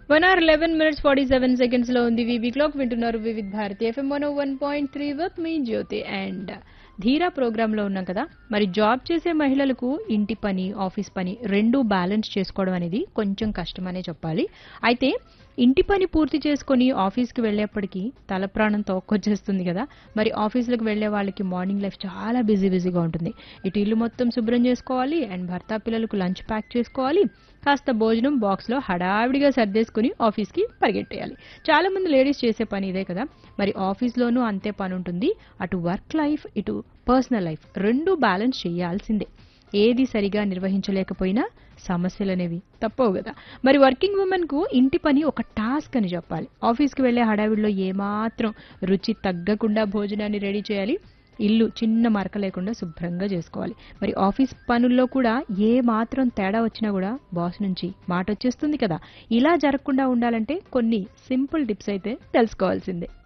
one hour eleven minutes forty seven seconds లో ఉంది వివి క్లాక్ వింటున్నారు Vividh Bharati FM one one point three with me Jyothi and Dheera programme లో ఉన్నాం కదా మరి జాబ్ చేసే మహిళలకు ఇంటి పని ఆఫీస్ పని రెండు బ్యాలెన్స్ చేసుకోవడం అనేది కొంచెం కష్టమనే చెప్పాలి అయితే ఇంటి పని పూర్తి చేసుకొని ఆఫీస్కి వెళ్ళేప్పటికీ తల ప్రాణం తోక్కొచ్చేస్తుంది కదా మరి ఆఫీసులకు వెళ్ళే వాళ్ళకి మార్నింగ్ లైఫ్ చాలా బిజీ బిజీగా ఉంటుంది ఇటు ఇల్లు మొత్తం శుభ్రం చేసుకోవాలి అండ్ భర్త పిల్లలకు లంచ్ ప్యాక్ చేసుకోవాలి కాస్త భోజనం బాక్స్లో హడావిడిగా సర్దేసుకుని ఆఫీస్కి పరిగెట్టేయాలి చాలా మంది లేడీస్ చేసే పని ఇదే కదా మరి ఆఫీస్లోనూ అంతే పని ఉంటుంది అటు వర్క్ లైఫ్ ఇటు పర్సనల్ లైఫ్ రెండు బ్యాలెన్స్ చేయాల్సిందే ఏది సరిగా నిర్వహించలేకపోయినా సమస్యలు అనేవి తప్పవు కదా మరి వర్కింగ్ ఉమెన్ కు ఇంటి పని ఒక టాస్క్ అని చెప్పాలి ఆఫీస్కి వెళ్లే హడావిడిలో ఏమాత్రం రుచి తగ్గకుండా భోజనాన్ని రెడీ చేయాలి ఇల్లు చిన్న మరక లేకుండా శుభ్రంగా చేసుకోవాలి మరి ఆఫీస్ పనుల్లో కూడా ఏ మాత్రం తేడా వచ్చినా కూడా బాస్ నుంచి మాట వచ్చేస్తుంది కదా ఇలా జరగకుండా ఉండాలంటే కొన్ని సింపుల్ టిప్స్ అయితే తెలుసుకోవాల్సిందే